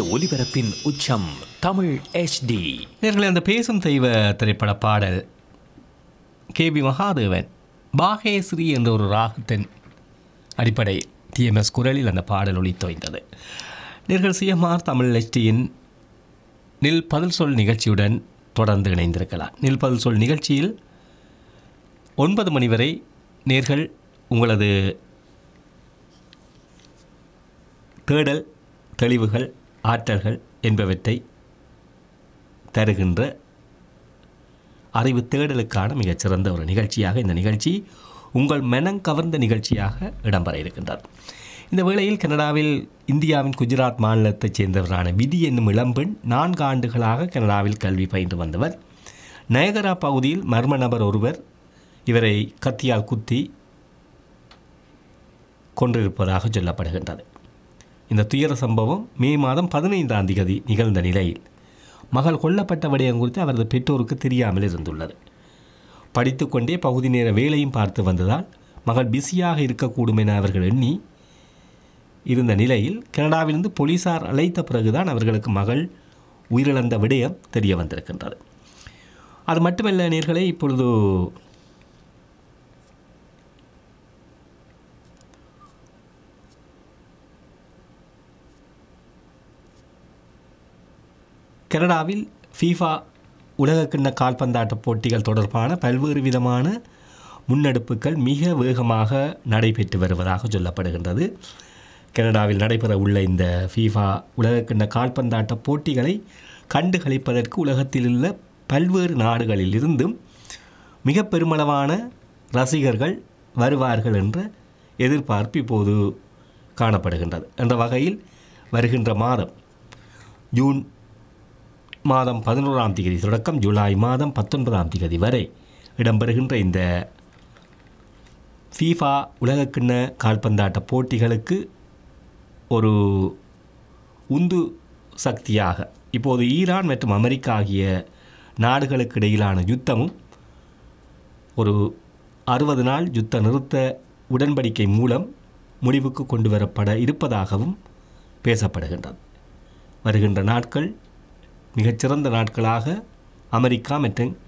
ஒலிபரப்பின் உச்சம் தமிழ் HD நேர்களை அந்த பேசும் தெய்வ திரைப்பட பாடல் கேபி மகாதேவன் பாகேஸ்ரீ என்ற ஒரு ராகத்தின் அடிப்படை டிஎம்எஸ் குரலில் அந்த பாடல் ஒளித்தோய்ந்தது நேர்கள் சிஎம்ஆர் தமிழ் எஸ்டியின் நில் பதில் சொல் நிகழ்ச்சியுடன் தொடர்ந்து இணைந்திருக்கலாம் நில் பதில் சொல் நிகழ்ச்சியில் ஒன்பது மணி வரை நேர்கள் உங்களது தேடல் தெளிவுகள் ஆற்றல்கள் என்பவற்றை தருகின்ற அறிவு தேடலுக்கான மிகச்சிறந்த ஒரு நிகழ்ச்சியாக இந்த நிகழ்ச்சி உங்கள் மனம் கவர்ந்த நிகழ்ச்சியாக இடம்பெற இருக்கின்றது இந்த வேளையில் கனடாவில் இந்தியாவின் குஜராத் மாநிலத்தைச் சேர்ந்தவரான விதி என்னும் இளம்பெண் நான்கு ஆண்டுகளாக கனடாவில் கல்வி பயின்று வந்தவர் நயகரா பகுதியில் மர்ம நபர் ஒருவர் இவரை கத்தியால் குத்தி கொண்டிருப்பதாக சொல்லப்படுகின்றது இந்த துயர சம்பவம் மே மாதம் பதினைந்தாம் தேதி நிகழ்ந்த நிலையில் மகள் கொல்லப்பட்ட விடயம் குறித்து அவரது பெற்றோருக்கு தெரியாமல் இருந்துள்ளது படித்துக்கொண்டே பகுதி நேர வேலையும் பார்த்து வந்ததால் மகள் பிஸியாக இருக்கக்கூடும் என அவர்கள் எண்ணி இருந்த நிலையில் கனடாவிலிருந்து போலீசார் அழைத்த பிறகுதான் அவர்களுக்கு மகள் உயிரிழந்த விடயம் தெரிய வந்திருக்கின்றது அது மட்டுமல்ல நேர்களை இப்பொழுது கனடாவில் ஃபீஃபா உலகக்கிண்ண கால்பந்தாட்ட போட்டிகள் தொடர்பான பல்வேறு விதமான முன்னெடுப்புகள் மிக வேகமாக நடைபெற்று வருவதாக சொல்லப்படுகின்றது கனடாவில் நடைபெற உள்ள இந்த ஃபீஃபா உலகக்கிண்ண கால்பந்தாட்ட போட்டிகளை கண்டுகளிப்பதற்கு உலகத்தில் உள்ள பல்வேறு நாடுகளில் இருந்தும் மிக பெருமளவான ரசிகர்கள் வருவார்கள் என்ற எதிர்பார்ப்பு இப்போது காணப்படுகின்றது என்ற வகையில் வருகின்ற மாதம் ஜூன் மாதம் பதினோராம் தேதி தொடக்கம் ஜூலை மாதம் பத்தொன்பதாம் தேதி வரை இடம்பெறுகின்ற இந்த ஃபீஃபா உலகக்கிண்ண கால்பந்தாட்ட போட்டிகளுக்கு ஒரு உந்து சக்தியாக இப்போது ஈரான் மற்றும் அமெரிக்கா ஆகிய நாடுகளுக்கு இடையிலான யுத்தமும் ஒரு அறுபது நாள் யுத்த நிறுத்த உடன்படிக்கை மூலம் முடிவுக்கு கொண்டு வரப்பட இருப்பதாகவும் பேசப்படுகின்றது வருகின்ற நாட்கள் மிகச்சிறந்த நாட்களாக அமெரிக்கா மற்றும்